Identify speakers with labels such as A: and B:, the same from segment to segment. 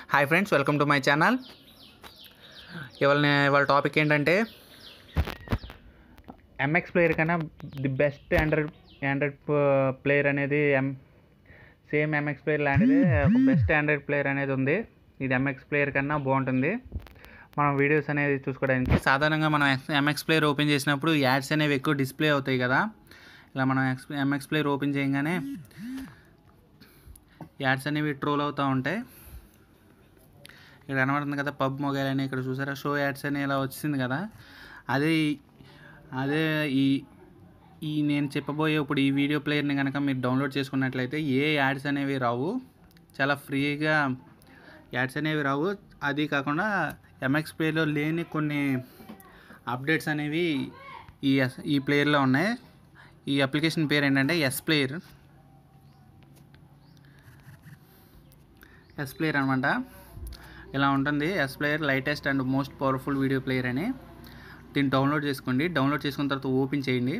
A: hi friends welcome to my channel ఇవాళ నే- ఇవాళ టాపిక్ ఏంటంటే ఎంఎక్స్ ప్లేయర్ కన్నా the best android android player అనేది ఎం సేమ్ ఎంఎక్స్ ప్లేయర్ లాంటిది ఒక బెస్ట్ ఆండ్రాయిడ్ ప్లేయర్ అనేది ఉంది ఇది ఎంఎక్స్ ప్లేయర్ కన్నా బాగుంటుంది మనం వీడియోస్ అనేది చూసుకోవడానికి సాధారణంగా మనం ఎంఎక్స్ ప్లేయర్ ఓపెన్ చేసినప్పుడు యాడ్స్ అనేవి ఎక్కువ డిస్ప్లే అవుతాయి కదా ఇలా మనం ఎంఎక్స్ ప్లేయర్ ఓపెన్ చేయగానే యాడ్స్ అనేవి ట్రోల్ అవుతూ ఉంటాయి ఇక్కడ కనబడుతుంది కదా పబ్ మొబైల్ అని ఇక్కడ చూసారా షో యాడ్స్ అని ఇలా వచ్చింది కదా అదే ఈ- అదే ఈ ఈ నేను చెప్పబోయే ఇప్పుడు ఈ వీడియో ప్లేయర్ని కనుక మీరు డౌన్లోడ్ చేసుకున్నట్లయితే ఏ యాడ్స్ అనేవి రావు చాలా ఫ్రీగా యాడ్స్ అనేవి రావు అది కాకుండా ఎంఎక్స్ ప్లేయర్లో లేని కొన్ని అప్డేట్స్ అనేవి ఈ ఎస్ ఈ ప్లేయర్లో ఉన్నాయి ఈ అప్లికేషన్ పేరు ఏంటంటే ఎస్ ప్లేయర్ ఎస్ ప్లేయర్ అనమాట ఇలా ఉంటుంది S player lightest and most powerful video player అని దీన్ని డౌన్లోడ్ చేసుకోండి డౌన్లోడ్ చేసుకున్న తర్వాత ఓపెన్ చేయండి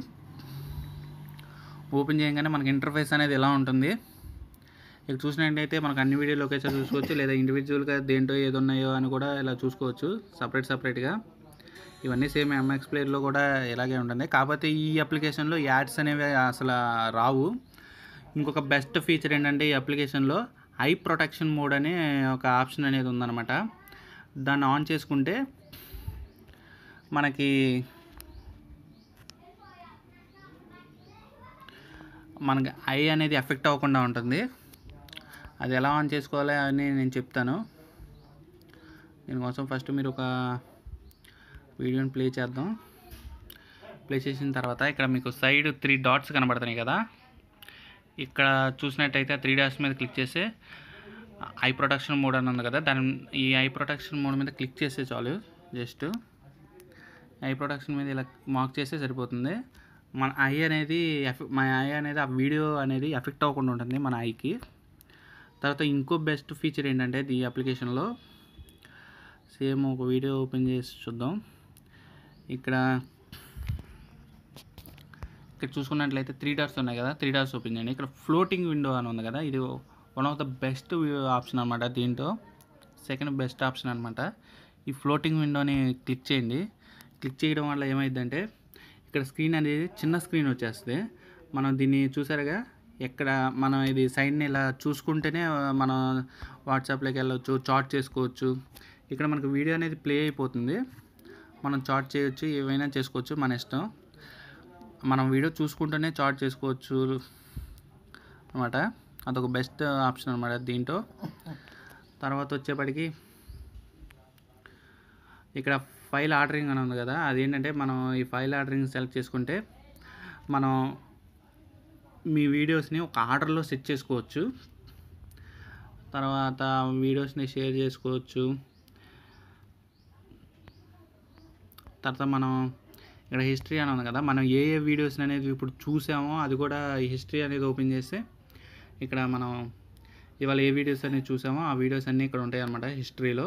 A: ఓపెన్ చేయగానే మనకి ఇంటర్ఫేస్ అనేది ఎలా ఉంటుంది ఇక్కడ చూసినట్టయితే మనకు అన్ని వీడియో లొకేషన్ చూసుకోవచ్చు లేదా ఇండివిజువల్గా దేంటో ఏది ఉన్నాయో అని కూడా ఇలా చూసుకోవచ్చు సపరేట్ సపరేట్గా ఇవన్నీ సేమ్ ఎంఎక్స్ ప్లేయర్లో కూడా ఇలాగే ఉంటుంది కాకపోతే ఈ అప్లికేషన్లో యాడ్స్ అనేవి అసలు రావు ఇంకొక బెస్ట్ ఫీచర్ ఏంటంటే ఈ అప్లికేషన్లో ఐ ప్రొటెక్షన్ మోడ్ అనే ఒక ఆప్షన్ అనేది ఉందన్నమాట దాన్ని ఆన్ చేసుకుంటే మనకి మనకి ఐ అనేది ఎఫెక్ట్ అవ్వకుండా ఉంటుంది అది ఎలా ఆన్ చేసుకోవాలి అని నేను చెప్తాను దీనికోసం ఫస్ట్ మీరు ఒక వీడియోని ప్లే చేద్దాం ప్లే చేసిన తర్వాత ఇక్కడ మీకు సైడ్ త్రీ డాట్స్ కనబడుతున్నాయి కదా ఇక్కడ చూసినట్టయితే త్రీ డాట్స్ మీద క్లిక్ చేస్తే ఐ ప్రొటెక్షన్ మోడ్ అని ఉంది కదా దాని ఈ ఐ ప్రొటెక్షన్ మోడ్ మీద క్లిక్ చేస్తే చాలు జస్ట్ ఐ ప్రొటెక్షన్ మీద ఇలా మార్క్ చేస్తే సరిపోతుంది మన ఐ అనేది ఎఫె- మన ఐ అనేది ఆ వీడియో అనేది ఎఫెక్ట్ అవ్వకుండా ఉంటుంది మన ఐకి తర్వాత ఇంకో బెస్ట్ ఫీచర్ ఏంటంటే ఈ అప్లికేషన్లో సేమ్ ఒక వీడియో ఓపెన్ చేసి చూద్దాం ఇక్కడ ఇక్కడ చూసుకున్నట్లయితే త్రీ డాట్స్ ఉన్నాయి కదా త్రీ డాట్స్ ఓపెన్ చేయండి ఇక్కడ ఫ్లోటింగ్ విండో అని ఉంది కదా ఇది one of the best option అనమాట దీంట్లో సెకండ్ బెస్ట్ ఆప్షన్ అనమాట ఈ ఫ్లోటింగ్ విండోని క్లిక్ చేయండి క్లిక్ చేయడం వల్ల ఏమైందంటే ఇక్కడ స్క్రీన్ అనేది చిన్న స్క్రీన్ వచ్చేస్తుంది మనం దీన్ని చూసారుగా ఎక్కడ మనం ఇది సైడ్ని ఇలా చూసుకుంటేనే మనం వాట్సాప్లోకి వెళ్ళొచ్చు చాట్ చేసుకోవచ్చు ఇక్కడ మనకు వీడియో అనేది ప్లే అయిపోతుంది మనం చాట్ చేయొచ్చు ఏవైనా చేసుకోవచ్చు మన ఇష్టం మనం వీడియో చూసుకుంటూనే చాట్ చేసుకోవచ్చు అనమాట అదొక బెస్ట్ ఆప్షన్ అనమాట దీంట్లో తర్వాత వచ్చేప్పటికి ఇక్కడ ఫైల్ ఆర్డరింగ్ అని ఉంది కదా అదేంటంటే మనం ఈ ఫైల్ ఆర్డరింగ్ సెలెక్ట్ చేసుకుంటే మనం మీ వీడియోస్ని ఒక ఆర్డర్లో సెట్ చేసుకోవచ్చు తర్వాత వీడియోస్ని షేర్ చేసుకోవచ్చు తర్వాత మనం ఇక్కడ హిస్టరీ అని ఉంది కదా మనం ఏ ఏ వీడియోస్ అనేది ఇప్పుడు చూసామో అది కూడా ఈ హిస్టరీ అనేది ఓపెన్ చేస్తే ఇక్కడ మనం ఇవాళ ఏ వీడియోస్ అనేది చూసామో ఆ వీడియోస్ అన్నీ ఇక్కడ ఉంటాయి అన్నమాట హిస్టరీలో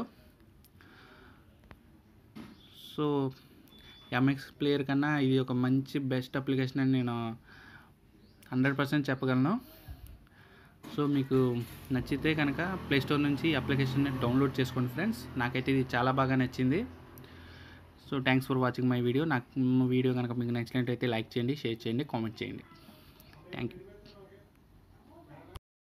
A: సో ఎంఎక్స్ ప్లేయర్ కన్నా ఇది ఒక మంచి బెస్ట్ అప్లికేషన్ అని నేను హండ్రెడ్ పర్సెంట్ చెప్పగలను సో మీకు నచ్చితే కనుక ప్లేస్టోర్ నుంచి ఈ అప్లికేషన్ని డౌన్లోడ్ చేసుకోండి ఫ్రెండ్స్ నాకైతే ఇది చాలా బాగా నచ్చింది so thanks for watching my video నాకు వీడియో కనుక మీకు నచ్చినట్టయితే లైక్ చేయండి షేర్ చేయండి కామెంట్ చేయండి థ్యాంక్ యూ